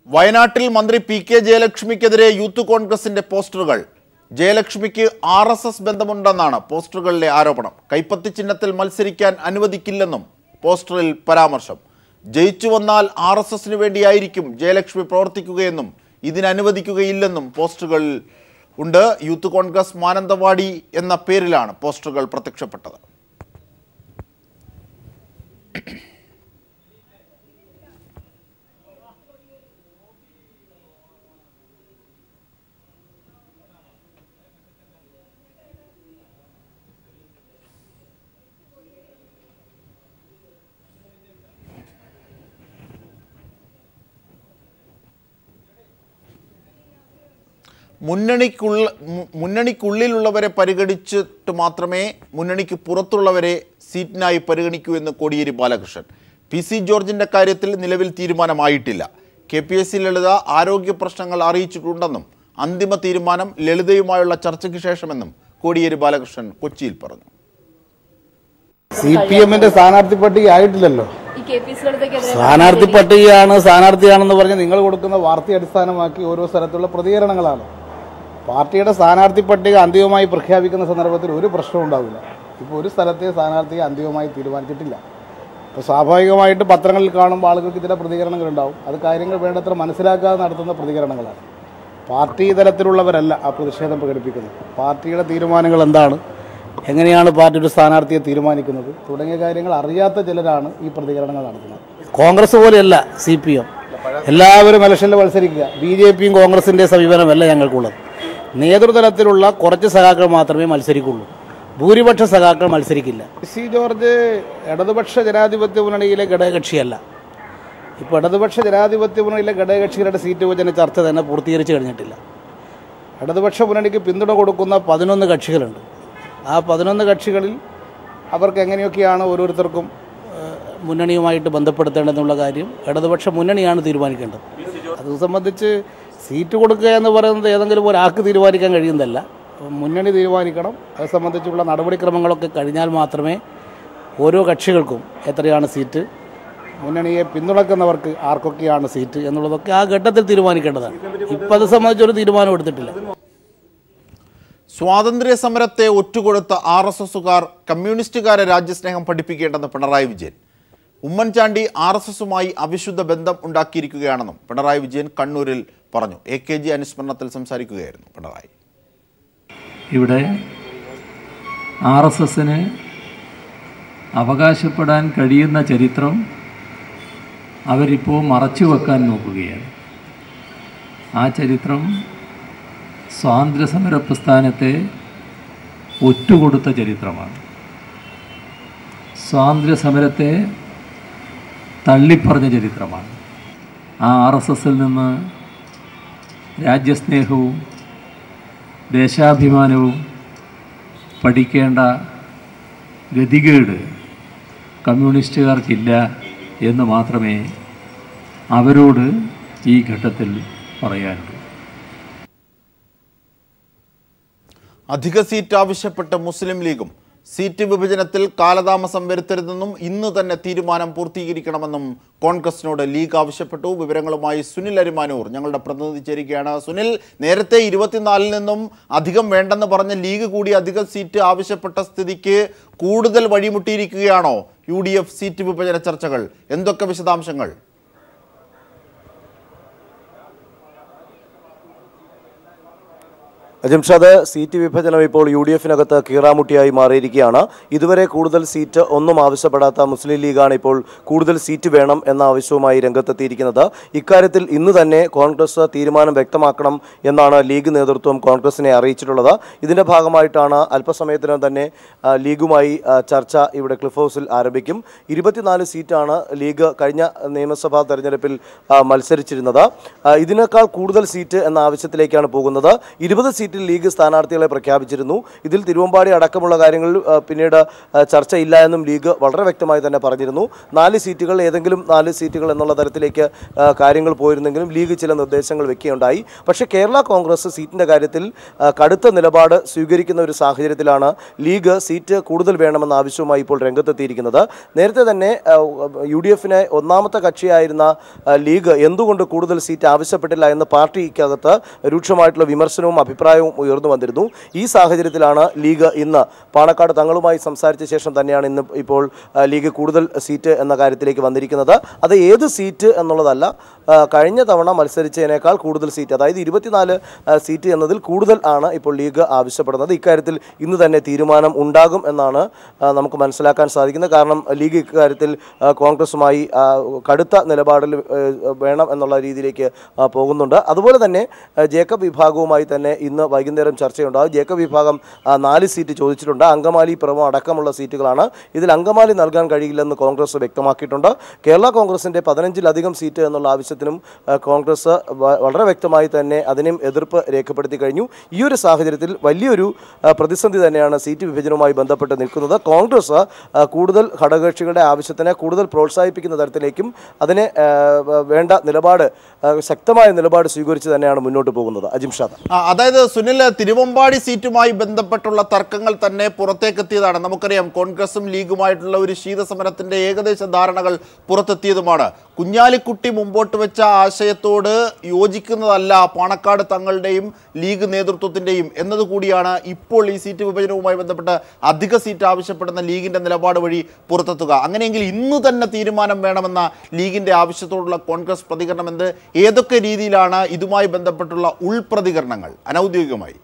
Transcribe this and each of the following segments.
വയനാട്ടിൽ മന്ത്രി P K ജയലക്ഷ്മിക്കെതിരെ youth കോൺഗ്രസിന്റെ പോസ്റ്ററുകൾ ജയലക്ഷ്മിക്ക് ആർ എസ് എസ് ബന്ധമുണ്ടെന്നാണ് പോസ്റ്ററുകളിലെ ആരോപണം കൈപ്പത്തി ചിഹ്നത്തിൽ മത്സരിക്കാൻ അനുവദിക്കില്ലെന്നും പോസ്റ്ററിൽ പരാമർശം ജയിച്ചു വന്നാൽ ആർ എസ് എസിന് വേണ്ടിയായിരിക്കും ജയലക്ഷ്മി പ്രവർത്തിക്കുകയെന്നും ഇതിനനുവദിക്കുകയില്ലെന്നും പോസ്റ്ററുകളിൽ ഉണ്ട് യൂത്ത് കോൺഗ്രസ് മാനന്തവാടി എന്ന പേരിലാണ് പോസ്റ്ററുകൾ പ്രത്യക്ഷപ്പെട്ടത് മുന്നണിക്കുള്ള മു- മുന്നണിക്കുള്ളിലുള്ളവരെ പരിഗണിച്ചിട്ട് മാത്രമേ മുന്നണിക്ക് പുറത്തുള്ളവരെ സീറ്റിനായി പരിഗണിക്കൂ എന്ന് കോടിയേരി ബാലകൃഷ്ണൻ പി സി ജോർജിന്റെ കാര്യത്തിൽ നിലവിൽ തീരുമാനമായിട്ടില്ല K P S C Lalitha ആരോഗ്യ പ്രശ്നങ്ങൾ അറിയിച്ചിട്ടുണ്ടെന്നും അന്തിമ തീരുമാനം ലളിതയുമായുള്ള ചർച്ചയ്ക്ക് ശേഷമെന്നും കോടിയേരി ബാലകൃഷ്ണൻ കൊച്ചിയിൽ പറഞ്ഞു സി പി എമ്മിന്റെ സ്ഥാനാർത്ഥി പട്ടിക ആയിട്ടില്ലല്ലോ ഈ കെ പി സികളുടെക്കെതിരെ സ്ഥാനാർത്ഥി പട്ടികയാണ് സ്ഥാനാർത്ഥിയാണെന്ന് പറഞ്ഞ് നിങ്ങൾ കൊടുക്കുന്ന വാർത്തയെ അടിസ്ഥാനമാക്കി ഓരോ സ്ഥലത്തുള്ള പ്രതികരണങ്ങളാണ് പാർട്ടിയുടെ സ്ഥാനാർത്ഥി പട്ടിക അന്തിമമായി പ്രഖ്യാപിക്കുന്ന സന്ദർഭത്തിൽ ഒരു പ്രശ്നവും ഉണ്ടാവില്ല ഇപ്പോൾ ഒരു സ്ഥലത്തെ സ്ഥാനാർത്ഥിയെ അന്തിമമായി തീരുമാനിച്ചിട്ടില്ല അപ്പോൾ സ്വാഭാവികമായിട്ട് പത്രങ്ങളിൽ കാണുമ്പോൾ ആളുകൾക്ക് ചില പ്രതികരണങ്ങൾ ഉണ്ടാവും അത് കാര്യങ്ങൾ വേണ്ടത്ര മനസ്സിലാക്കാതെ നടത്തുന്ന പ്രതികരണങ്ങളാണ് പാർട്ടി തലത്തിലുള്ളവരല്ല ആ പ്രതിഷേധം പ്രകടിപ്പിക്കുന്നത് പാർട്ടിയുടെ തീരുമാനങ്ങൾ എന്താണ് എങ്ങനെയാണ് പാർട്ടി ഒരു സ്ഥാനാർത്ഥിയെ തീരുമാനിക്കുന്നത് തുടങ്ങിയ കാര്യങ്ങൾ അറിയാത്ത ചിലരാണ് ഈ പ്രതികരണങ്ങൾ നടത്തുന്നത് കോൺഗ്രസ് പോലെയല്ല സി പി എം എല്ലാവരും ഇലക്ഷനിൽ മത്സരിക്കുക ബി ജെ പിയും കോൺഗ്രസിൻ്റെ സമീപനമല്ല ഞങ്ങൾക്കുള്ളത് നേതൃതലത്തിലുള്ള കുറച്ച് സഖാക്കൾ മാത്രമേ മത്സരിക്കുള്ളൂ ഭൂരിപക്ഷ സഖാക്കൾ മത്സരിക്കില്ല സി ജോർജ് ഇടതുപക്ഷ ജനാധിപത്യ മുന്നണിയിലെ ഘടകകക്ഷിയല്ല ഇപ്പോൾ ഇടതുപക്ഷ ജനാധിപത്യ മുന്നണിയിലെ ഘടകകക്ഷികളുടെ സീറ്റ് വിഭജന ചർച്ച തന്നെ പൂർത്തീകരിച്ച് കഴിഞ്ഞിട്ടില്ല ഇടതുപക്ഷ മുന്നണിക്ക് പിന്തുണ കൊടുക്കുന്ന പതിനൊന്ന് കക്ഷികളുണ്ട് ആ പതിനൊന്ന് കക്ഷികളിൽ അവർക്ക് എങ്ങനെയൊക്കെയാണ് ഓരോരുത്തർക്കും ഏഹ്, മുന്നണിയുമായിട്ട് ബന്ധപ്പെടുത്തേണ്ടതെന്നുള്ള കാര്യം ഇടതുപക്ഷ മുന്നണിയാണ് തീരുമാനിക്കേണ്ടത് അത് സംബന്ധിച്ച് സീറ്റ് കൊടുക്കുക എന്ന് പറയുന്നത് ഏതെങ്കിലും ഒരാൾക്ക് തീരുമാനിക്കാൻ കഴിയുന്നതല്ല മുന്നണി തീരുമാനിക്കണം അത് സംബന്ധിച്ചുള്ള നടപടിക്രമങ്ങളൊക്കെ കഴിഞ്ഞാൽ മാത്രമേ ഓരോ കക്ഷികൾക്കും എത്രയാണ് സീറ്റ് മുന്നണിയെ പിന്തുണക്കുന്നവർക്ക് ആർക്കൊക്കെയാണ് സീറ്റ് എന്നുള്ളതൊക്കെ ആ ഘട്ടത്തിൽ തീരുമാനിക്കേണ്ടതാണ് ഇപ്പം അത് സംബന്ധിച്ച് ഒരു തീരുമാനം എടുത്തിട്ടില്ല സ്വാതന്ത്ര്യ സമരത്തെ ഒറ്റുകൊടുത്ത ആർ എസ് എസുകാർ കമ്മ്യൂണിസ്റ്റുകാരെ രാജ്യസ്നേഹം പഠിപ്പിക്കേണ്ടെന്ന് പിണറായി വിജയൻ ഉമ്മൻചാണ്ടി ആർ എസ് എസുമായി അവിശുദ്ധ ബന്ധം ഉണ്ടാക്കിയിരിക്കുകയാണെന്നും പിണറായി വിജയൻ കണ്ണൂരിൽ പറഞ്ഞു എ കെ ജി അനുസ്മരണത്തിൽ സംസാരിക്കുകയായിരുന്നു പിണറായി ഇവിടെ ആർ എസ് എസിന് അവകാശപ്പെടാൻ കഴിയുന്ന ചരിത്രം അവരിപ്പോൾ മറച്ചു വെക്കാൻ നോക്കുകയാണ് ആ ചരിത്രം സ്വാതന്ത്ര്യസമര പ്രസ്ഥാനത്തെ ഒറ്റുകൊടുത്ത ചരിത്രമാണ് സ്വാതന്ത്ര്യസമരത്തെ തള്ളിപ്പറഞ്ഞ ചരിത്രമാണ് ആ ആർ എസ് എസിൽ നിന്ന് രാജ്യസ്നേഹവും ദേശാഭിമാനവും പഠിക്കേണ്ട ഗതികേട് കമ്മ്യൂണിസ്റ്റുകാർക്കില്ല എന്ന് മാത്രമേ അവരോട് ഈ ഘട്ടത്തിൽ പറയാനുള്ളൂ അധിക സീറ്റ് ആവശ്യപ്പെട്ട് മുസ്ലിം ലീഗും സീറ്റ് വിഭജനത്തിൽ കാലതാമസം വരുത്തരുതെന്നും ഇന്ന് തന്നെ തീരുമാനം പൂർത്തീകരിക്കണമെന്നും കോൺഗ്രസിനോട് ലീഗ് ആവശ്യപ്പെട്ടു വിവരങ്ങളുമായി സുനിൽ അരിമാനൂർ ഞങ്ങളുടെ പ്രതിനിധി ചേരുകയാണ് സുനിൽ നേരത്തെ ഇരുപത്തിനാലിൽ നിന്നും അധികം വേണ്ടെന്ന് പറഞ്ഞ ലീഗ് കൂടി അധിക സീറ്റ് ആവശ്യപ്പെട്ട സ്ഥിതിക്ക് കൂടുതൽ വഴിമുട്ടിയിരിക്കുകയാണോ യു ഡി എഫ് സീറ്റ് വിഭജന ചർച്ചകൾ എന്തൊക്കെ വിശദാംശങ്ങൾ ജംഷാദ് സീറ്റ് വിഭജനം ഇപ്പോൾ യു ഡി എഫിനകത്ത് കീറാമുട്ടിയായി മാറിയിരിക്കുകയാണ് ഇതുവരെ കൂടുതൽ സീറ്റ് ഒന്നും ആവശ്യപ്പെടാത്ത മുസ്ലിം ലീഗാണ് ഇപ്പോൾ കൂടുതൽ സീറ്റ് വേണം എന്ന ആവശ്യവുമായി രംഗത്തെത്തിയിരിക്കുന്നത് ഇക്കാര്യത്തിൽ ഇന്ന് തന്നെ കോൺഗ്രസ് തീരുമാനം വ്യക്തമാക്കണം എന്നാണ് ലീഗ് നേതൃത്വം കോൺഗ്രസിനെ അറിയിച്ചിട്ടുള്ളത് ഇതിന്റെ ഭാഗമായിട്ടാണ് അല്പസമയത്തിനകം തന്നെ ആ, ലീഗുമായി ആ, ചർച്ച ഇവിടെ ക്ലിഫ് ഹൗസിൽ ആരംഭിക്കും ഇരുപത്തിനാല് സീറ്റാണ് ലീഗ് കഴിഞ്ഞ നിയമസഭാ തെരഞ്ഞെടുപ്പിൽ ആ, മത്സരിച്ചിരുന്നത് ആ, ഇതിനേക്കാൾ കൂടുതൽ സീറ്റ് എന്ന ആവശ്യത്തിലേക്കാണ് പോകുന്നത് ഇരുപത് സീറ്റ് സീറ്റിൽ ലീഗ് സ്ഥാനാർത്ഥികളെ പ്രഖ്യാപിച്ചിരുന്നു ഇതിൽ തിരുവമ്പാടി അടക്കമുള്ള കാര്യങ്ങളിൽ ആ, പിന്നീട് ആ, ചർച്ചയില്ല എന്നും ലീഗ് വളരെ വ്യക്തമായി തന്നെ പറഞ്ഞിരുന്നു നാല് സീറ്റുകൾ ഏതെങ്കിലും നാല് സീറ്റുകൾ എന്നുള്ള തരത്തിലേക്ക് ആ, കാര്യങ്ങൾ പോയിരുന്നെങ്കിലും ലീഗ് ചില നിർദ്ദേശങ്ങൾ വെക്കുകയുണ്ടായി പക്ഷേ കേരള കോൺഗ്രസ് സീറ്റിൻ്റെ കാര്യത്തിൽ ആ, കടുത്ത നിലപാട് സ്വീകരിക്കുന്ന ഒരു സാഹചര്യത്തിലാണ് ലീഗ് സീറ്റ് കൂടുതൽ വേണമെന്ന ആവശ്യവുമായി ഇപ്പോൾ രംഗത്തെത്തിയിരിക്കുന്നത് നേരത്തെ തന്നെ ആ, യു ഡി എഫിനെ ഒന്നാമത്തെ കക്ഷിയായിരുന്ന ആ, ലീഗ് എന്തുകൊണ്ട് കൂടുതൽ സീറ്റ് ആവശ്യപ്പെട്ടില്ല എന്ന് പാർട്ടിക്കകത്ത് രൂക്ഷമായിട്ടുള്ള വിമർശനവും അഭിപ്രായവും ഉയർന്നു വന്നിരുന്നു ഈ സാഹചര്യത്തിലാണ് ലീഗ് ഇന്ന് പാണക്കാട് തങ്ങളുമായി സംസാരിച്ച ശേഷം തന്നെയാണ് ഇന്ന് ഇപ്പോൾ ആ, ലീഗ് കൂടുതൽ സീറ്റ് എന്ന കാര്യത്തിലേക്ക് വന്നിരിക്കുന്നത് അത് ഏത് സീറ്റ് എന്നുള്ളതല്ല ആ, കഴിഞ്ഞ തവണ മത്സരിച്ചതിനേക്കാൾ കൂടുതൽ സീറ്റ് അതായത് ഇരുപത്തിനാല് ആ, സീറ്റ് എന്നതിൽ കൂടുതൽ ആണ് ഇപ്പോൾ ലീഗ് ആവശ്യപ്പെടുന്നത് ഇക്കാര്യത്തിൽ ഇന്ന് തന്നെ തീരുമാനം ഉണ്ടാകും എന്നാണ് ആ, നമുക്ക് മനസ്സിലാക്കാൻ സാധിക്കുന്നത് കാരണം ലീഗ് ഇക്കാര്യത്തിൽ ആ, കോൺഗ്രസുമായി ആ, കടുത്ത നിലപാടിൽ ഏ, വേണം എന്നുള്ള രീതിയിലേക്ക് ആ, പോകുന്നുണ്ട് അതുപോലെ തന്നെ ആ, ജേക്കബ് വിഭാഗവുമായി തന്നെ ഇന്ന് വൈകുന്നേരം ചർച്ചയുണ്ടാകും ജേക്കബ് വിഭാഗം ആ, നാല് സീറ്റ് ചോദിച്ചിട്ടുണ്ട് അങ്കമാലി പിറവം അടക്കമുള്ള സീറ്റുകളാണ് ഇതിൽ അങ്കമാലി നൽകാൻ കഴിയില്ലെന്ന് കോൺഗ്രസ് വ്യക്തമാക്കിയിട്ടുണ്ട് കേരള കോൺഗ്രസിന്റെ പതിനഞ്ചിലധികം സീറ്റ് എന്നുള്ള ആവശ്യത്തിനും ആ, കോൺഗ്രസ് വ- വളരെ വ്യക്തമായി തന്നെ അതിനും എതിർപ്പ് രേഖപ്പെടുത്തി കഴിഞ്ഞു ഈ ഒരു സാഹചര്യത്തിൽ വലിയൊരു ആ, പ്രതിസന്ധി തന്നെയാണ് സീറ്റ് വിഭജനവുമായി ബന്ധപ്പെട്ട് നിൽക്കുന്നത് കോൺഗ്രസ് ആ, കൂടുതൽ ഘടകകക്ഷികളുടെ ആവശ്യത്തിനെ കൂടുതൽ പ്രോത്സാഹിപ്പിക്കുന്ന തരത്തിലേക്കും അതിനെ ആ, വേണ്ട നിലപാട് ആ, ശക്തമായ നിലപാട് സ്വീകരിച്ച് തന്നെയാണ് മുന്നോട്ട് പോകുന്നത് അജിം ഷാദ് ആ, അതായത് സുനിൽ തിരുവമ്പാടി സീറ്റുമായി ബന്ധപ്പെട്ടുള്ള തർക്കങ്ങൾ തന്നെ പുറത്തേക്കെത്തിയതാണ് നമുക്കറിയാം കോൺഗ്രസും ലീഗുമായിട്ടുള്ള ഒരു ശീതസമരത്തിന്റെ ഏകദേശ ധാരണകൾ പുറത്തെത്തിയതുമാണ് കുഞ്ഞാലിക്കുട്ടി മുമ്പോട്ട് വെച്ച ആശയത്തോട് യോജിക്കുന്നതല്ല പാണക്കാട് തങ്ങളുടെയും ലീഗ് നേതൃത്വത്തിന്റെയും എന്നതുകൂടിയാണ് ഇപ്പോൾ ഈ സീറ്റ് വിഭജനവുമായി ബന്ധപ്പെട്ട് അധിക സീറ്റ് ആവശ്യപ്പെടുന്ന ലീഗിന്റെ നിലപാട് വഴി പുറത്തെത്തുക അങ്ങനെയെങ്കിൽ ഇന്ന് തന്നെ തീരുമാനം വേണമെന്ന ലീഗിന്റെ ആവശ്യത്തോടുള്ള കോൺഗ്രസ് പ്രതികരണം എന്ത് ഏതൊക്കെ രീതിയിലാണ് ഇതുമായി ബന്ധപ്പെട്ടുള്ള ഉൾപ്രതികരണങ്ങൾ അനൗദ്യോഗികമായി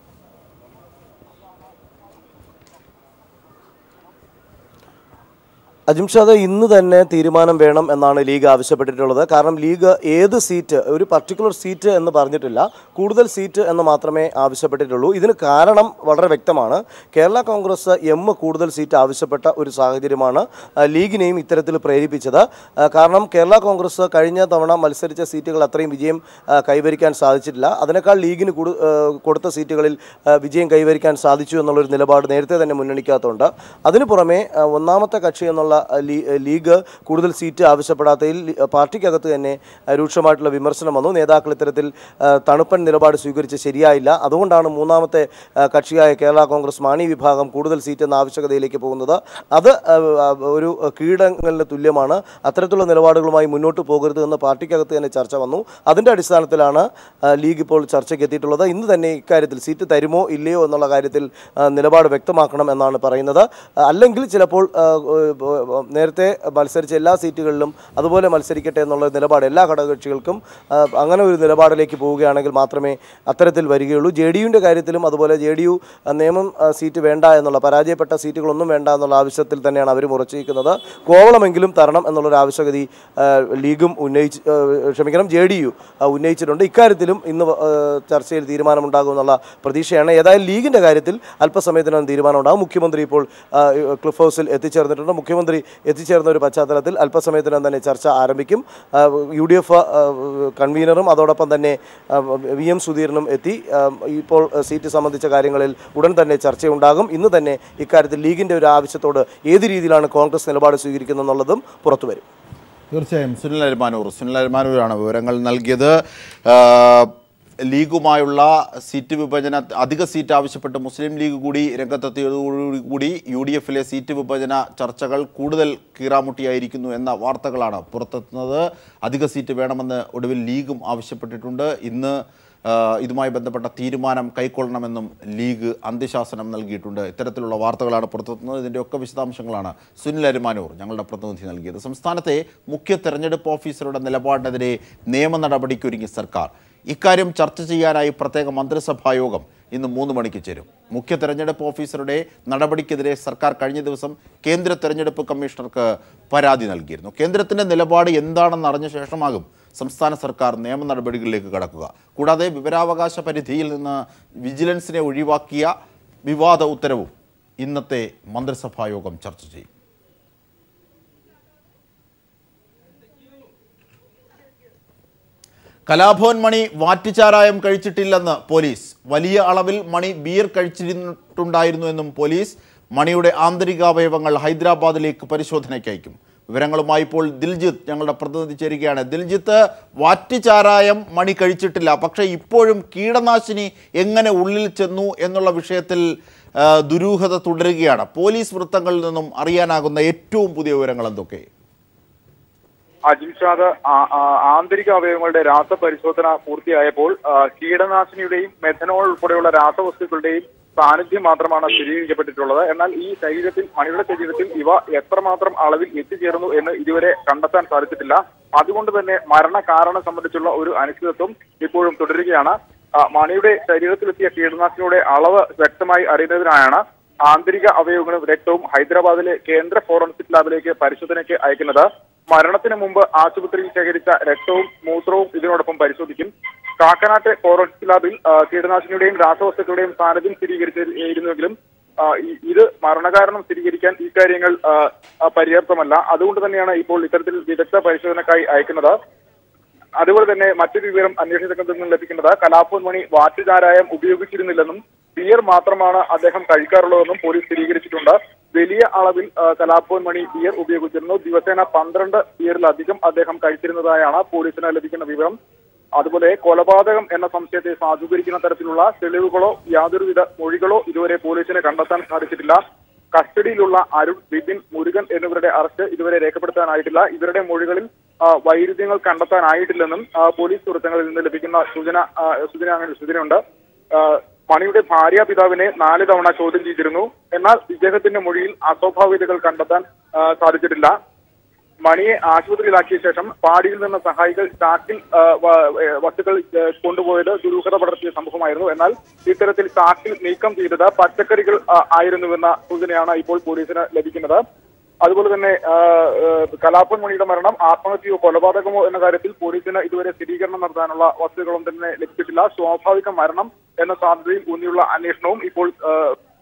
അജിംഷാദ് ഇന്ന് തന്നെ തീരുമാനം വേണം എന്നാണ് ലീഗ് ആവശ്യപ്പെട്ടിട്ടുള്ളത് കാരണം ലീഗ് ഏത് സീറ്റ് ഒരു പർട്ടിക്കുലർ സീറ്റ് എന്ന് പറഞ്ഞിട്ടില്ല കൂടുതൽ സീറ്റ് എന്ന് മാത്രമേ ആവശ്യപ്പെട്ടിട്ടുള്ളൂ ഇതിന് കാരണം വളരെ വ്യക്തമാണ് കേരള കോൺഗ്രസ് എം കൂടുതൽ സീറ്റ് ആവശ്യപ്പെട്ട ഒരു സാഹചര്യമാണ് ആ, ലീഗിനെയും ഇത്തരത്തിൽ പ്രേരിപ്പിച്ചത് ആ, കാരണം കേരള കോൺഗ്രസ് കഴിഞ്ഞ തവണ മത്സരിച്ച സീറ്റുകൾ അത്രയും വിജയം ആ, കൈവരിക്കാൻ സാധിച്ചിട്ടില്ല അതിനേക്കാൾ ലീഗിന് കൂടു ആ, കൊടുത്ത സീറ്റുകളിൽ ആ, വിജയം കൈവരിക്കാൻ സാധിച്ചു എന്നുള്ളൊരു നിലപാട് നേരത്തെ തന്നെ മുന്നണിക്കകത്തുണ്ട് അതിനു പുറമെ ആ, ഒന്നാമത്തെ കക്ഷി എന്നുള്ള ആ, ലീ- ലീഗ് കൂടുതൽ സീറ്റ് ആവശ്യപ്പെടാത്തതിൽ ലി- പാർട്ടിക്കകത്ത് തന്നെ ആ, രൂക്ഷമായിട്ടുള്ള വിമർശനം വന്നു നേതാക്കൾ ഇത്തരത്തിൽ ആ, തണുപ്പൻ നിലപാട് സ്വീകരിച്ച് ശരിയായില്ല അതുകൊണ്ടാണ് മൂന്നാമത്തെ ആ, കക്ഷിയായ കേരള കോൺഗ്രസ് മാണി വിഭാഗം കൂടുതൽ സീറ്റ് എന്ന ആവശ്യകതയിലേക്ക് പോകുന്നത് അത് ആ, ആ, ഒരു കീടങ്ങളിന് തുല്യമാണ് അത്തരത്തിലുള്ള നിലപാടുകളുമായി മുന്നോട്ട് പോകരുത് എന്ന് പാർട്ടിക്കകത്ത് തന്നെ ചർച്ച വന്നു അതിൻ്റെ അടിസ്ഥാനത്തിലാണ് ആ, ലീഗ് ഇപ്പോൾ ചർച്ചയ്ക്ക് എത്തിയിട്ടുള്ളത് ഇന്ന് തന്നെ ഇക്കാര്യത്തിൽ സീറ്റ് തരുമോ ഇല്ലയോ എന്നുള്ള കാര്യത്തിൽ ആ, നിലപാട് വ്യക്തമാക്കണം എന്നാണ് പറയുന്നത് ആ, അല്ലെങ്കിൽ ചിലപ്പോൾ ആ, ഏ, നേരത്തെ മത്സരിച്ച എല്ലാ സീറ്റുകളിലും അതുപോലെ മത്സരിക്കട്ടെ എന്നുള്ള നിലപാട് എല്ലാ ഘടകകക്ഷികൾക്കും ആ, അങ്ങനെ ഒരു നിലപാടിലേക്ക് പോവുകയാണെങ്കിൽ മാത്രമേ അത്തരത്തിൽ വരികയുള്ളൂ ജെ ഡി യുവിൻ്റെ കാര്യത്തിലും അതുപോലെ ജെ ഡി യു നിയമം ആ, സീറ്റ് വേണ്ട എന്നുള്ള പരാജയപ്പെട്ട സീറ്റുകളൊന്നും വേണ്ട എന്നുള്ള ആവശ്യത്തിൽ തന്നെയാണ് അവർ ഉറച്ചിരിക്കുന്നത് കോവളമെങ്കിലും തരണം എന്നുള്ളൊരു ആവശ്യകത ആ, ലീഗും ഉന്നയിച്ച് ആ, ക്ഷമിക്കണം ജെ ഡി യു ഉന്നയിച്ചിട്ടുണ്ട് ഇക്കാര്യത്തിലും ഇന്ന് വ- ആ, ചർച്ചയിൽ തീരുമാനമുണ്ടാകുമെന്നുള്ള പ്രതീക്ഷയാണ് ഏതായാലും ലീഗിൻ്റെ കാര്യത്തിൽ അല്പസമയത്തിനകം തീരുമാനമുണ്ടാകും മുഖ്യമന്ത്രി ഇപ്പോൾ ആ, ക്ലിഫ് ഹൗസിൽ എത്തിച്ചേർന്നിട്ടുണ്ട് മുഖ്യമന്ത്രി എത്തിച്ചേർന്ന ഒരു പശ്ചാത്തലത്തിൽ അല്പസമയത്തിനകം തന്നെ ചർച്ച ആരംഭിക്കും ആ, യു ഡി എഫ് ആ, കൺവീനറും അതോടൊപ്പം തന്നെ ആ, വി എം സുധീരനും എത്തി ആ, ഇപ്പോൾ സീറ്റ് സംബന്ധിച്ച കാര്യങ്ങളിൽ ഉടൻ തന്നെ ചർച്ചയുണ്ടാകും ഇന്ന് തന്നെ ഇക്കാര്യത്തിൽ ലീഗിൻ്റെ ഒരു ആവശ്യത്തോട് ഏത് രീതിയിലാണ് കോൺഗ്രസ് നിലപാട് സ്വീകരിക്കുന്നത് എന്നുള്ളതും പുറത്തുവരും തീർച്ചയായും സുനിൽ അരിമാനൂർ സുനിൽ അരിമാനൂരാണ് വിവരങ്ങൾ നൽകിയത് ആ, ലീഗുമായുള്ള സീറ്റ് വിഭജന അധിക സീറ്റ് ആവശ്യപ്പെട്ട് മുസ്ലിം ലീഗ് കൂടി രംഗത്തെത്തിയതോടുകൂടി യു ഡി എഫിലെ സീറ്റ് വിഭജന ചർച്ചകൾ കൂടുതൽ കീറാമുട്ടിയായിരിക്കുന്നു എന്ന വാർത്തകളാണ് പുറത്തെത്തുന്നത് അധിക സീറ്റ് വേണമെന്ന് ഒടുവിൽ ലീഗും ആവശ്യപ്പെട്ടിട്ടുണ്ട് ഇന്ന് ആ, ഇതുമായി ബന്ധപ്പെട്ട തീരുമാനം കൈക്കൊള്ളണമെന്നും ലീഗ് അന്ത്യശാസനം നൽകിയിട്ടുണ്ട് ഇത്തരത്തിലുള്ള വാർത്തകളാണ് പുറത്തെത്തുന്നത് ഇതിൻ്റെയൊക്കെ വിശദാംശങ്ങളാണ് സുനിൽ അരിമാനൂർ ഞങ്ങളുടെ പ്രതിനിധി നൽകിയത് സംസ്ഥാനത്തെ മുഖ്യ തെരഞ്ഞെടുപ്പ് ഓഫീസറുടെ നിലപാടിനെതിരെ നിയമ നടപടിക്കൊരുങ്ങി സർക്കാർ ഇക്കാര്യം ചർച്ച ചെയ്യാനായി പ്രത്യേക മന്ത്രിസഭാ യോഗം ഇന്ന് മൂന്ന് മണിക്ക് ചേരും മുഖ്യ തെരഞ്ഞെടുപ്പ് ഓഫീസറുടെ നടപടിക്കെതിരെ സർക്കാർ കഴിഞ്ഞ ദിവസം കേന്ദ്ര തെരഞ്ഞെടുപ്പ് കമ്മീഷണർക്ക് പരാതി നൽകിയിരുന്നു കേന്ദ്രത്തിൻ്റെ നിലപാട് എന്താണെന്ന് അറിഞ്ഞ ശേഷമാകും സംസ്ഥാന സർക്കാർ നിയമ നടപടികളിലേക്ക് കടക്കുക കൂടാതെ വിവരാവകാശ പരിധിയിൽ നിന്ന് വിജിലൻസിനെ ഒഴിവാക്കിയ വിവാദ ഉത്തരവും ഇന്നത്തെ മന്ത്രിസഭാ യോഗം ചർച്ച ചെയ്യും കലാഭവൻ മണി വാറ്റുചാരായം കഴിച്ചിട്ടില്ലെന്ന് പോലീസ് വലിയ അളവിൽ മണി ബിയർ കഴിച്ചിട്ടുണ്ടായിരുന്നു എന്നും പോലീസ് മണിയുടെ ആന്തരികാവയവങ്ങൾ ഹൈദരാബാദിലേക്ക് പരിശോധനയ്ക്ക് അയക്കും വിവരങ്ങളുമായി ഇപ്പോൾ ദിൽജിത്ത് ഞങ്ങളുടെ പ്രതിനിധി ചേരുകയാണ് ദിൽജിത്ത് വാറ്റുചാരായം മണി കഴിച്ചിട്ടില്ല പക്ഷേ ഇപ്പോഴും കീടനാശിനി എങ്ങനെ ഉള്ളിൽ ചെന്നു എന്നുള്ള വിഷയത്തിൽ ആ, ദുരൂഹത തുടരുകയാണ് പോലീസ് വൃത്തങ്ങളിൽ നിന്നും അറിയാനാകുന്ന ഏറ്റവും പുതിയ വിവരങ്ങൾ എന്തൊക്കെ അജിംഷാദ് ആ- ആ- ആന്തരിക അവയവങ്ങളുടെ രാസപരിശോധന പൂർത്തിയായപ്പോൾ ആ, കീടനാശിനിയുടെയും മെഥനോൾ ഉൾപ്പെടെയുള്ള രാസവസ്തുക്കളുടെയും സാന്നിധ്യം മാത്രമാണ് സ്ഥിരീകരിക്കപ്പെട്ടിട്ടുള്ളത് എന്നാൽ ഈ ശരീരത്തിൽ മണിയുടെ ശരീരത്തിൽ ഇവ എത്രമാത്രം അളവിൽ എത്തിച്ചേർന്നു എന്ന് ഇതുവരെ കണ്ടെത്താൻ സാധിച്ചിട്ടില്ല അതുകൊണ്ട് തന്നെ മരണ കാരണം സംബന്ധിച്ചുള്ള ഒരു അനിശ്ചിതത്വം ഇപ്പോഴും തുടരുകയാണ് ആ, മണിയുടെ ശരീരത്തിലെത്തിയ കീടനാശിനിയുടെ അളവ് വ്യക്തമായി അറിയുന്നതിനായാണ് ആന്തരിക അവയവങ്ങളും രക്തവും ഹൈദരാബാദിലെ കേന്ദ്ര ഫോറൻസിക് ലാബിലേക്ക് പരിശോധനയ്ക്ക് അയക്കുന്നത് മരണത്തിന് മുമ്പ് ആശുപത്രിയിൽ ശേഖരിച്ച രക്തവും മൂത്രവും ഇതിനോടൊപ്പം പരിശോധിക്കും കാക്കനാട്ടെ ഫോറൻസിക് ലാബിൽ ആ, കീടനാശിനിയുടെയും രാസവസ്തുക്കളുടെയും സാന്നിധ്യം സ്ഥിരീകരിച്ചിരുന്നുവെങ്കിലും ആ, ഇ- ഇത് മരണകാരണം സ്ഥിരീകരിക്കാൻ ഈ കാര്യങ്ങൾ ആ, ആ, പര്യാപ്തമല്ല അതുകൊണ്ട് തന്നെയാണ് ഇപ്പോൾ ഇത്തരത്തിൽ വിദഗ്ധ പരിശോധനക്കായി അയക്കുന്നത് അതുപോലെ തന്നെ മറ്റൊരു വിവരം അന്വേഷണ സംഘത്തിൽ നിന്ന് ലഭിക്കുന്നത് കലാഭവൻ മണി വാറ്റുചാരായം ഉപയോഗിച്ചിരുന്നില്ലെന്നും ബിയർ മാത്രമാണ് അദ്ദേഹം കഴിക്കാറുള്ളതെന്നും പോലീസ് സ്ഥിരീകരിച്ചിട്ടുണ്ട് വലിയ അളവിൽ ആ, കലാഭവൻ മണി ബിയർ ഉപയോഗിച്ചിരുന്നു ദിവസേന പന്ത്രണ്ട് ബിയറിലധികം അദ്ദേഹം കഴിച്ചിരുന്നതായാണ് പോലീസിന് ലഭിക്കുന്ന വിവരം അതുപോലെ കൊലപാതകം എന്ന സംശയത്തെ സാധൂകരിക്കുന്ന തരത്തിലുള്ള തെളിവുകളോ യാതൊരുവിധ മൊഴികളോ ഇതുവരെ പോലീസിന് കണ്ടെത്താൻ സാധിച്ചിട്ടില്ല കസ്റ്റഡിയിലുള്ള അരുൺ ബിപിൻ മുരുകൻ എന്നിവരുടെ അറസ്റ്റ് ഇതുവരെ രേഖപ്പെടുത്താനായിട്ടില്ല ഇവരുടെ മൊഴികളിൽ ആ, വൈരുദ്ധ്യങ്ങൾ കണ്ടെത്താനായിട്ടില്ലെന്നും ആ, പോലീസ് വൃത്തങ്ങളിൽ നിന്ന് ലഭിക്കുന്ന സൂചന ആ, സൂചന അങ്ങനെ സൂചനയുണ്ട് ആ, മണിയുടെ ഭാര്യ പിതാവിനെ നാല് തവണ ചോദ്യം ചെയ്തിരുന്നു എന്നാൽ ഇദ്ദേഹത്തിന്റെ മൊഴിയിൽ അസ്വാഭാവികതകൾ കണ്ടെത്താൻ ആ, സാധിച്ചിട്ടില്ല മണിയെ ആശുപത്രിയിലാക്കിയ ശേഷം പാടിയിൽ നിന്ന് സഹായികൾ ചാക്കിൽ ആ, വ- ഏ, വസ്തുക്കൾ ഏ, കൊണ്ടുപോയത് ദുരൂഹത പടർത്തിയ സംഭവമായിരുന്നു എന്നാൽ ഇത്തരത്തിൽ ചാക്കിൽ നീക്കം ചെയ്തത് പച്ചക്കറികൾ ആ, ആയിരുന്നുവെന്ന സൂചനയാണ് ഇപ്പോൾ പോലീസിന് ലഭിക്കുന്നത് അതുപോലെ തന്നെ ആ, ഏ, കലാപ്പൻ മണിയുടെ മരണം ആത്മഹത്യയോ കൊലപാതകമോ എന്ന കാര്യത്തിൽ പോലീസിന് ഇതുവരെ സ്ഥിരീകരണം നടത്താനുള്ള വസ്തുക്കളൊന്നും തന്നെ ലഭിച്ചിട്ടില്ല സ്വാഭാവിക മരണം എന്ന സാധ്യതയിൽ ഊന്നിയുള്ള അന്വേഷണവും ഇപ്പോൾ ആ,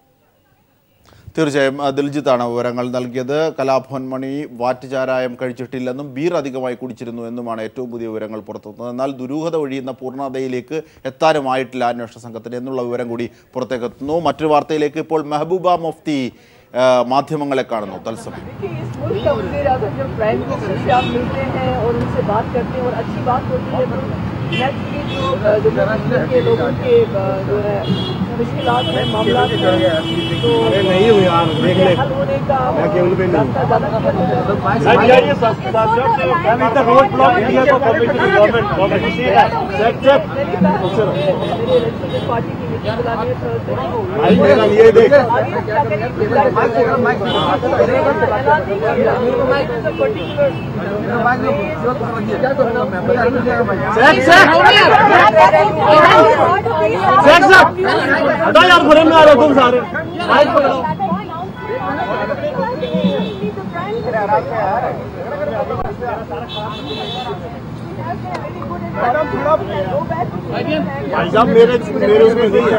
തീർച്ചയായും ആ, ദിൽജിത്താണ് വിവരങ്ങൾ നൽകിയത് കലാഭവൻ മണി വാറ്റുചാരായം കഴിച്ചിട്ടില്ലെന്നും ബീർ അധികമായി കുടിച്ചിരുന്നു എന്നുമാണ് ഏറ്റവും പുതിയ വിവരങ്ങൾ പുറത്തുവന്നത് എന്നാൽ ദുരൂഹത ഒഴിയുന്ന പൂർണ്ണതയിലേക്ക് എത്താനുമായിട്ടില്ല അന്വേഷണ സംഘത്തിന് എന്നുള്ള വിവരം കൂടി പുറത്തേക്ക് എത്തുന്നു മറ്റൊരു വാർത്തയിലേക്ക് ഇപ്പോൾ മെഹബൂബ മുഫ്തി ആ, മാധ്യമങ്ങളെ കാണുന്നു തത്സമയം देखिए इस मुल्क का वजीर आजम जब प्राइम मिनिस्टर से आप मिलते हैं और उनसे बात करते हैं और अच्छी बात होती है तो नेचुरली जो अ, जम्मू कश्मीर के लोगों के अ, जो है मुश्किल है मामला है तो नहीं हुई हल होने का रास्ता ज़्यादा पार्टी की मीटिंग बुलानी है हटा यार बुरे में आ रहे हो तुम सारे माइक पकड़ो भाई साहब मेरे मेरे उसमें नहीं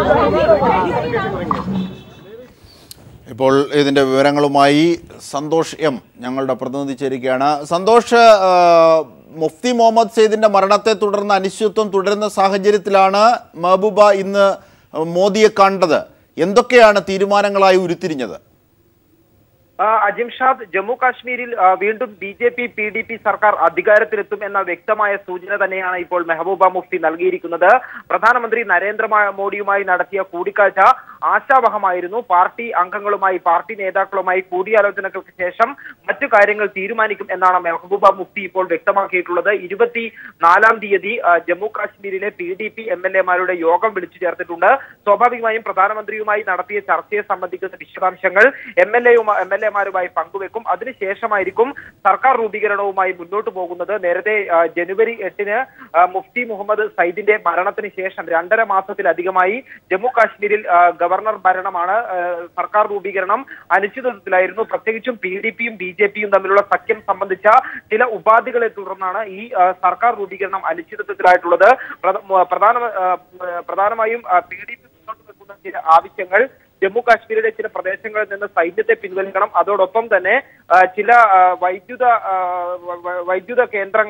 है ഇപ്പോൾ ഇതിൻ്റെ വിവരങ്ങളുമായി സന്തോഷ് എം ഞങ്ങളുടെ പ്രതിനിധി ചേരുകയാണ് സന്തോഷ് ആ, മുഫ്തി മുഹമ്മദ് സെയ്ദിൻ്റെ മരണത്തെ തുടർന്ന് അനിശ്ചിതത്വം തുടരുന്ന സാഹചര്യത്തിലാണ് മെഹബൂബ ഇന്ന് മോദിയെ കണ്ടത് എന്തൊക്കെയാണ് തീരുമാനങ്ങളായി ഉരുത്തിരിഞ്ഞത് ആ, അജിംഷാദ് ജമ്മു കാശ്മീരിൽ ആ, വീണ്ടും B J P P D P സർക്കാർ അധികാരത്തിലെത്തും എന്ന വ്യക്തമായ സൂചന തന്നെയാണ് ഇപ്പോൾ മെഹബൂബ മുഫ്തി നൽകിയിരിക്കുന്നത് പ്രധാനമന്ത്രി നരേന്ദ്ര മോദിയുമായി നടത്തിയ കൂടിക്കാഴ്ച ആശാവഹമായിരുന്നു പാർട്ടി അംഗങ്ങളുമായി പാർട്ടി നേതാക്കളുമായി കൂടിയാലോചനകൾക്ക് ശേഷം മറ്റു കാര്യങ്ങൾ തീരുമാനിക്കും എന്നാണ് മെഹബൂബ മുഫ്തി ഇപ്പോൾ വ്യക്തമാക്കിയിട്ടുള്ളത് ഇരുപത്തി നാലാം തീയതി ആ, ജമ്മു കാശ്മീരിലെ P D P M L എമാരുടെ യോഗം വിളിച്ചു ചേർത്തിട്ടുണ്ട് സ്വാഭാവികമായും പ്രധാനമന്ത്രിയുമായി നടത്തിയ ചർച്ചയെ സംബന്ധിക്കുന്ന വിശദാംശങ്ങൾ M L A M L എമാരുമായി പങ്കുവെക്കും അതിനുശേഷമായിരിക്കും സർക്കാർ രൂപീകരണവുമായി മുന്നോട്ട് പോകുന്നത് നേരത്തെ ആ, ജനുവരി എട്ടിന് ആ, മുഫ്തി മുഹമ്മദ് സയ്യിദിന്റെ മരണത്തിന് ശേഷം രണ്ടര മാസത്തിലധികമായി ജമ്മു കാശ്മീരിൽ ആ, ഗവർണർ ഭരണമാണ് ആ, സർക്കാർ രൂപീകരണം അനിശ്ചിതത്വത്തിലായിരുന്നു പ്രത്യേകിച്ചും പി ഡി പിയും ബി ജെ പിയും തമ്മിലുള്ള സഖ്യം സംബന്ധിച്ച ചില ഉപാധികളെ തുടർന്നാണ് ഈ ആ, സർക്കാർ രൂപീകരണം അനിശ്ചിതത്വത്തിലായിട്ടുള്ളത് പ്രധ- മ- പ്രധാന ആ, പ്രധാനമായും പി ഡി പി മുന്നോട്ട് വെക്കുന്ന ചില ആവശ്യങ്ങൾ ജമ്മു കാശ്മീരിലെ ചില പ്രദേശങ്ങളിൽ നിന്ന് സൈന്യത്തെ പിൻവലിക്കണം അതോടൊപ്പം തന്നെ ആ, ചില ആ, വൈദ്യുത ആ, വ- വ- വൈദ്യുത കേന്ദ്രങ്ങൾ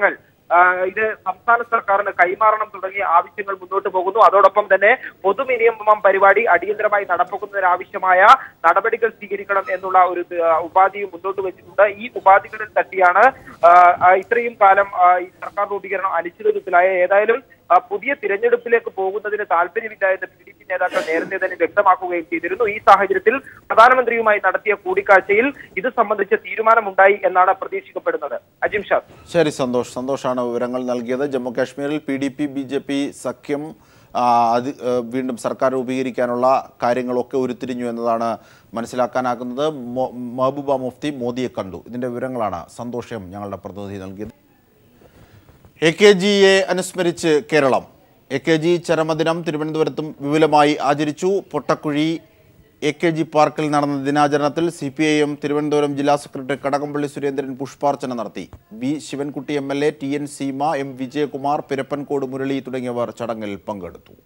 ആ, ഇത് സംസ്ഥാന സർക്കാരിന് കൈമാറണം തുടങ്ങിയ ആവശ്യങ്ങൾ മുന്നോട്ട് പോകുന്നു അതോടൊപ്പം തന്നെ പൊതുമിനിയമം പരിപാടി അടിയന്തരമായി നടപ്പാക്കുന്നതിന് ആവശ്യമായ നടപടികൾ സ്വീകരിക്കണം എന്നുള്ള ഒരു ആ, ഉപാധിയും മുന്നോട്ട് വെച്ചിട്ടുണ്ട് ഈ ഉപാധികളിൽ തട്ടിയാണ് ആ, ആ, ഇത്രയും കാലം ആ, ഈ സർക്കാർ രൂപീകരണം അനിശ്ചിതത്വത്തിലായ ഏതായാലും ആ, പുതിയ തിരഞ്ഞെടുപ്പിലേക്ക് പോകുന്നതിന് താല്പര്യമില്ല എന്ന് പി ഡി പി നേതാക്കൾ നേരത്തെ തന്നെ വ്യക്തമാക്കുകയും ചെയ്തിരുന്നു ഈ സാഹചര്യത്തിൽ പ്രധാനമന്ത്രിയുമായി നടത്തിയ കൂടിക്കാഴ്ചയിൽ ഇത് സംബന്ധിച്ച തീരുമാനമുണ്ടായി എന്നാണ് പ്രതീക്ഷിക്കപ്പെടുന്നത് അജിം ഷാ ശരി സന്തോഷ് സന്തോഷാണ് വിവരങ്ങൾ നൽകിയത് ജമ്മു കാശ്മീരിൽ P D P B J P സഖ്യം ആ, അത് ആ, വീണ്ടും സർക്കാർ രൂപീകരിക്കാനുള്ള കാര്യങ്ങളൊക്കെ ഉരുത്തിരിഞ്ഞു എന്നതാണ് മനസ്സിലാക്കാനാകുന്നത് മൊ- മെഹബൂബ മുഫ്തി മോദിയെ കണ്ടു ഇതിൻ്റെ വിവരങ്ങളാണ് സന്തോഷം ഞങ്ങളുടെ പ്രതിനിധി നൽകിയത് എ കെ ജിയെ അനുസ്മരിച്ച് കേരളം എ കെ ജി ചരമദിനം തിരുവനന്തപുരത്തും വിപുലമായി ആചരിച്ചു പൊട്ടക്കുഴി എ കെ ജി പാർക്കിൽ നടന്ന ദിനാചരണത്തിൽ C P I M Thiruvananthapuram ജില്ലാ സെക്രട്ടറി കടകംപള്ളി സുരേന്ദ്രൻ പുഷ്പാർച്ചന നടത്തി V Sivankutty M L A T N Seema M Vijayakumar Pirappancode Murali തുടങ്ങിയവർ ചടങ്ങിൽ പങ്കെടുത്തു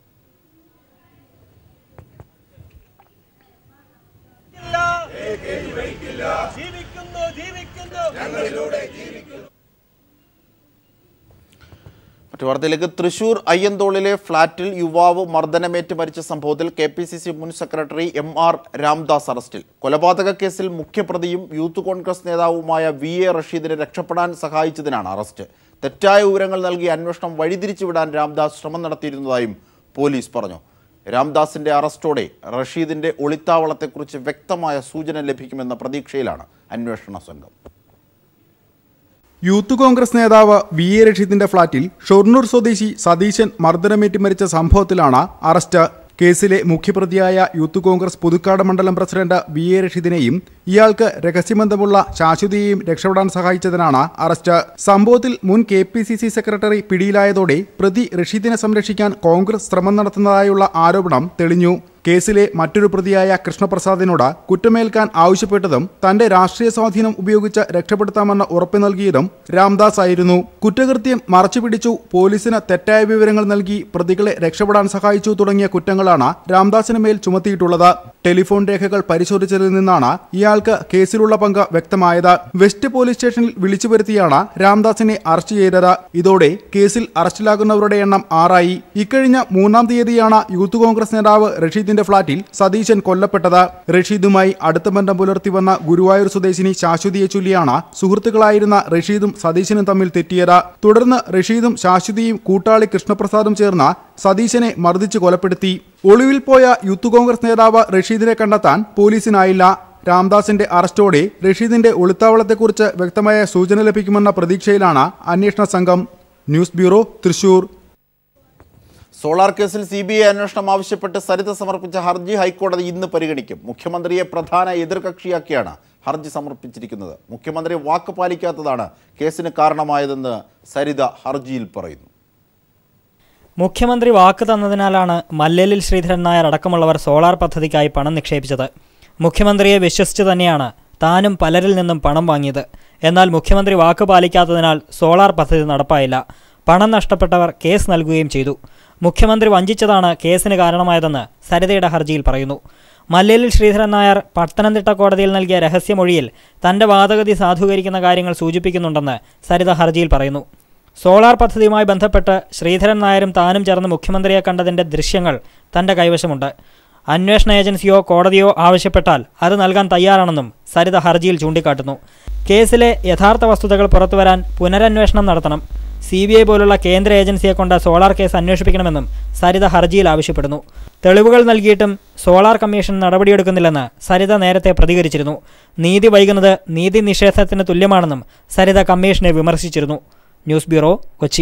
ജീവിക്കുന്നു ജീവിക്കുന്നു മറ്റു വാർത്തയിലേക്ക് തൃശൂർ അയ്യന്തോളിലെ ഫ്ളാറ്റിൽ യുവാവ് മർദ്ദനമേറ്റ് മരിച്ച സംഭവത്തിൽ കെ പി സി സി മുൻ സെക്രട്ടറി എം ആർ രാംദാസ് അറസ്റ്റിൽ കൊലപാതക കേസിൽ മുഖ്യപ്രതിയും യൂത്ത് കോൺഗ്രസ് നേതാവുമായ വി എ റഷീദിനെ രക്ഷപ്പെടാൻ സഹായിച്ചതിനാണ് അറസ്റ്റ് തെറ്റായ വിവരങ്ങൾ നൽകി അന്വേഷണം വഴിതിരിച്ചുവിടാൻ രാംദാസ് ശ്രമം നടത്തിയിരുന്നതായും പോലീസ് പറഞ്ഞു രാംദാസിന്റെ അറസ്റ്റോടെ റഷീദിന്റെ ഒളിത്താവളത്തെക്കുറിച്ച് വ്യക്തമായ സൂചന ലഭിക്കുമെന്ന പ്രതീക്ഷയിലാണ് അന്വേഷണ സംഘം യൂത്ത് കോൺഗ്രസ് നേതാവ് വി എ രഷീദിന്റെ ഫ്ളാറ്റിൽ ഷൊർണൂർ സ്വദേശി സതീശൻ മർദ്ദനമേറ്റ് മരിച്ച സംഭവത്തിലാണ് അറസ്റ്റ് കേസിലെ മുഖ്യപ്രതിയായ യൂത്ത് കോൺഗ്രസ് പുതുക്കാട് മണ്ഡലം പ്രസിഡന്റ് വി എ രഷീദിനെയും ഇയാൾക്ക് രഹസ്യബന്ധമുള്ള ശാശ്വതിയെയും രക്ഷപ്പെടാൻ സഹായിച്ചതിനാണ് അറസ്റ്റ് സംഭവത്തിൽ മുൻ K P C C secretary പിടിയിലായതോടെ പ്രതി റഷീദിനെ സംരക്ഷിക്കാൻ കോൺഗ്രസ് ശ്രമം നടത്തുന്നതായുള്ള ആരോപണം തെളിഞ്ഞു കേസിലെ മറ്റൊരു പ്രതിയായ കൃഷ്ണപ്രസാദിനോട് കുറ്റമേൽക്കാൻ ആവശ്യപ്പെട്ടതും തന്റെ രാഷ്ട്രീയ സ്വാധീനം ഉപയോഗിച്ച് രക്ഷപ്പെടുത്താമെന്ന് ഉറപ്പു നൽകിയതും രാംദാസ് ആയിരുന്നു കുറ്റകൃത്യം മറച്ചുപിടിച്ചു പോലീസിന് തെറ്റായ വിവരങ്ങൾ നൽകി പ്രതികളെ രക്ഷപ്പെടാൻ സഹായിച്ചു തുടങ്ങിയ കുറ്റങ്ങളാണ് രാംദാസിന് മേൽ ചുമത്തിയിട്ടുള്ളത് ടെലിഫോൺ രേഖകൾ പരിശോധിച്ചതിൽ നിന്നാണ് ഇയാൾക്ക് കേസിലുള്ള പങ്ക് വ്യക്തമായത് വെസ്റ്റ് പോലീസ് സ്റ്റേഷനിൽ വിളിച്ചു വരുത്തിയാണ് രാംദാസിനെ അറസ്റ്റ് ചെയ്തത് ഇതോടെ കേസിൽ അറസ്റ്റിലാകുന്നവരുടെ എണ്ണം ആറായി ഇക്കഴിഞ്ഞ മൂന്നാം തീയതിയാണ് യൂത്ത് കോൺഗ്രസ് നേതാവ് റഷീദിന്റെ ഫ്ളാറ്റിൽ സതീശൻ കൊല്ലപ്പെട്ടത് റഷീദുമായി അടുത്ത ബന്ധം പുലർത്തി വന്ന ഗുരുവായൂർ സ്വദേശിനി ശാശ്വതിയെ ചൊല്ലിയാണ് സുഹൃത്തുക്കളായിരുന്ന റഷീദും സതീശനും തമ്മിൽ തെറ്റിയത് തുടർന്ന് റഷീദും ശാശ്വതിയും കൂട്ടാളി കൃഷ്ണപ്രസാദും ചേർന്ന് സതീശനെ മർദ്ദിച്ച് കൊലപ്പെടുത്തി ഒളിവിൽ പോയ യൂത്ത് കോൺഗ്രസ് നേതാവ് റഷീദിനെ കണ്ടെത്താൻ പോലീസിനായില്ല രാംദാസിന്റെ അറസ്റ്റോടെ റഷീദിന്റെ ഒളിത്താവളത്തെക്കുറിച്ച് വ്യക്തമായ സൂചന ലഭിക്കുമെന്ന പ്രതീക്ഷയിലാണ് അന്വേഷണ സംഘം ന്യൂസ് ബ്യൂറോ തൃശൂർ സോളാർ കേസിൽ സി ബി ഐ അന്വേഷണം ആവശ്യപ്പെട്ട് സരിത സമർപ്പിച്ച ഹർജി ഹൈക്കോടതി ഇന്ന് പരിഗണിക്കും മുഖ്യമന്ത്രിയെ പ്രധാന എതിർകക്ഷിയാക്കിയാണ് ഹർജി സമർപ്പിച്ചിരിക്കുന്നത് മുഖ്യമന്ത്രി വാക്ക് പാലിക്കാത്തതാണ് കേസിന് കാരണമായതെന്ന് സരിത ഹർജിയിൽ പറയുന്നു മുഖ്യമന്ത്രി വാക്ക് തന്നതിനാലാണ് മല്ലേലിൽ ശ്രീധരൻ നായർ അടക്കമുള്ളവർ സോളാർ പദ്ധതിക്കായി പണം നിക്ഷേപിച്ചത് മുഖ്യമന്ത്രിയെ വിശ്വസിച്ച് തന്നെയാണ് താനും പലരിൽ നിന്നും പണം വാങ്ങിയത് എന്നാൽ മുഖ്യമന്ത്രി വാക്ക് പാലിക്കാത്തതിനാൽ സോളാർ പദ്ധതി നടപ്പായില്ല പണം നഷ്ടപ്പെട്ടവർ കേസ് നൽകുകയും ചെയ്തു മുഖ്യമന്ത്രി വഞ്ചിച്ചതാണ് കേസിന് കാരണമായതെന്ന് സരിതയുടെ ഹർജിയിൽ പറയുന്നു മല്ലേലിൽ ശ്രീധരൻ നായർ പത്തനംതിട്ട കോടതിയിൽ നൽകിയ രഹസ്യമൊഴിയിൽ തന്റെ വാദഗതി സാധൂകരിക്കുന്ന കാര്യങ്ങൾ സൂചിപ്പിക്കുന്നുണ്ടെന്ന് സരിത ഹർജിയിൽ പറയുന്നു സോളാർ പദ്ധതിയുമായി ബന്ധപ്പെട്ട് ശ്രീധരൻ നായരും താനും ചേർന്ന് മുഖ്യമന്ത്രിയെ കണ്ടതിന്റെ ദൃശ്യങ്ങൾ തന്റെ കൈവശമുണ്ട് അന്വേഷണ ഏജൻസിയോ കോടതിയോ ആവശ്യപ്പെട്ടാൽ അത് നൽകാൻ തയ്യാറാണെന്നും സരിത ഹർജിയിൽ ചൂണ്ടിക്കാട്ടുന്നു കേസിലെ യഥാർത്ഥ വസ്തുതകൾ പുറത്തുവരാൻ പുനരന്വേഷണം നടത്തണം സി ബി ഐ പോലുള്ള കേന്ദ്ര ഏജൻസിയെ കൊണ്ട് സോളാർ കേസ് അന്വേഷിപ്പിക്കണമെന്നും സരിത ഹർജിയിൽ ആവശ്യപ്പെടുന്നു തെളിവുകൾ നൽകിയിട്ടും സോളാർ കമ്മീഷൻ നടപടിയെടുക്കുന്നില്ലെന്ന് സരിത നേരത്തെ പ്രതികരിച്ചിരുന്നു നീതി വൈകുന്നത് നീതി നിഷേധത്തിന് തുല്യമാണെന്നും സരിത കമ്മീഷനെ വിമർശിച്ചിരുന്നു ന്യൂസ് ബ്യൂറോ കൊച്ചി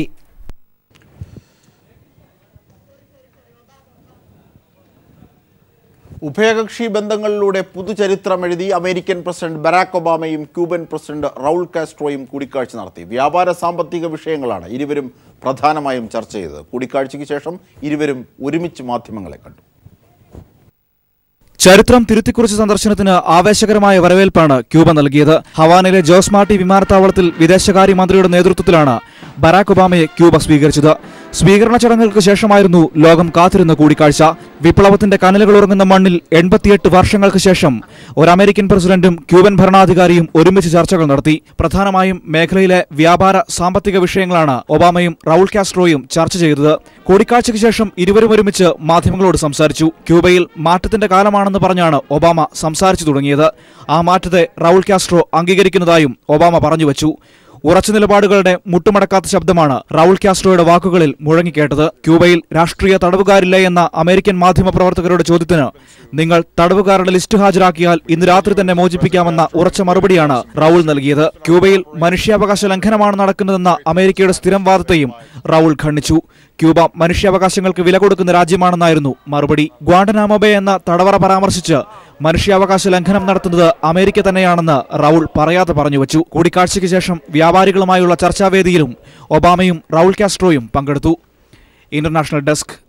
ഉഭയകക്ഷി ബന്ധങ്ങളിലൂടെ പുതുചരിത്രം എഴുതി അമേരിക്കൻ പ്രസിഡന്റ് ബരാക് ഒബാമയും ക്യൂബൻ പ്രസിഡന്റ് റൗൾ കാസ്ട്രോയും കൂടിക്കാഴ്ച നടത്തി വ്യാപാര സാമ്പത്തിക വിഷയങ്ങളാണ് ഇരുവരും പ്രധാനമായും ചർച്ച ചെയ്തത് കൂടിക്കാഴ്ചയ്ക്ക് ശേഷം ഇരുവരും ഒരുമിച്ച് മാധ്യമങ്ങളെ കണ്ടു ചരിത്രം തിരുത്തിക്കുറിച്ച സന്ദർശനത്തിന് ആവേശകരമായ വരവേൽപ്പാണ് ക്യൂബ നൽകിയത് ഹവാനയിലെ ജോസ് മാർട്ടി വിമാനത്താവളത്തിൽ വിദേശകാര്യമന്ത്രിയുടെ നേതൃത്വത്തിലാണ് ബറാക് ഒബാമയെ ക്യൂബ സ്വീകരിച്ചത് സ്വീകരണ ചടങ്ങുകൾക്ക് ശേഷമായിരുന്നു ലോകം കാത്തിരുന്ന കൂടിക്കാഴ്ച വിപ്ലവത്തിന്റെ കനലുകൾ ഉറങ്ങുന്ന മണ്ണിൽ എൺപത്തിയെട്ട് വർഷങ്ങൾക്ക് ശേഷം ഒരു അമേരിക്കൻ പ്രസിഡന്റും ക്യൂബൻ ഭരണാധികാരിയും ഒരുമിച്ച് ചർച്ചകൾ നടത്തി പ്രധാനമായും മേഖലയിലെ വ്യാപാര സാമ്പത്തിക വിഷയങ്ങളാണ് ഒബാമയും റൗൾ കാസ്ട്രോയും ചർച്ച ചെയ്തത് കൂടിക്കാഴ്ചയ്ക്ക് ശേഷം ഇരുവരും ഒരുമിച്ച് മാധ്യമങ്ങളോട് സംസാരിച്ചു ക്യൂബയിൽ മാറ്റത്തിന്റെ കാലമാണെന്ന് പറഞ്ഞാണ് ഒബാമ സംസാരിച്ചു തുടങ്ങിയത് ആ മാറ്റത്തെ റൗൾ കാസ്ട്രോ അംഗീകരിക്കുന്നതായും ഒബാമ പറഞ്ഞുവച്ചു ഉറച്ച നിലപാടുകളുടെ മുട്ടുമടക്കാത്ത ശബ്ദമാണ് റൗൾ കാസ്ട്രോയുടെ വാക്കുകളിൽ മുഴങ്ങിക്കേട്ടത് ക്യൂബയിൽ രാഷ്ട്രീയ തടവുകാരില്ലേ എന്ന അമേരിക്കൻ മാധ്യമ പ്രവർത്തകരുടെ ചോദ്യത്തിന് നിങ്ങൾ തടവുകാരുടെ ലിസ്റ്റ് ഹാജരാക്കിയാൽ ഇന്ന് രാത്രി തന്നെ മോചിപ്പിക്കാമെന്ന ഉറച്ച മറുപടിയാണ് റൗൾ നൽകിയത് ക്യൂബയിൽ മനുഷ്യാവകാശ ലംഘനമാണ് നടക്കുന്നതെന്ന അമേരിക്കയുടെ സ്ഥിരം വാദത്തെയും റൗൾ ഖണ്ഡിച്ചു ക്യൂബ മനുഷ്യാവകാശങ്ങൾക്ക് വില കൊടുക്കുന്ന രാജ്യമാണെന്നായിരുന്നു മറുപടി ഗ്വാണ്ടനാമോബെ എന്ന തടവറ പരാമർശിച്ച് മനുഷ്യാവകാശ ലംഘനം നടത്തുന്നത് അമേരിക്ക തന്നെയാണെന്ന് റൗൾ പറയാതെ പറഞ്ഞുവച്ചു കൂടിക്കാഴ്ചയ്ക്ക് ശേഷം വ്യാപാരികളുമായുള്ള ചർച്ചാവേദിയിലും ഒബാമയും റൗൾ കാസ്ട്രോയും പങ്കെടുത്തു ഇന്റർനാഷണൽ ഡെസ്ക്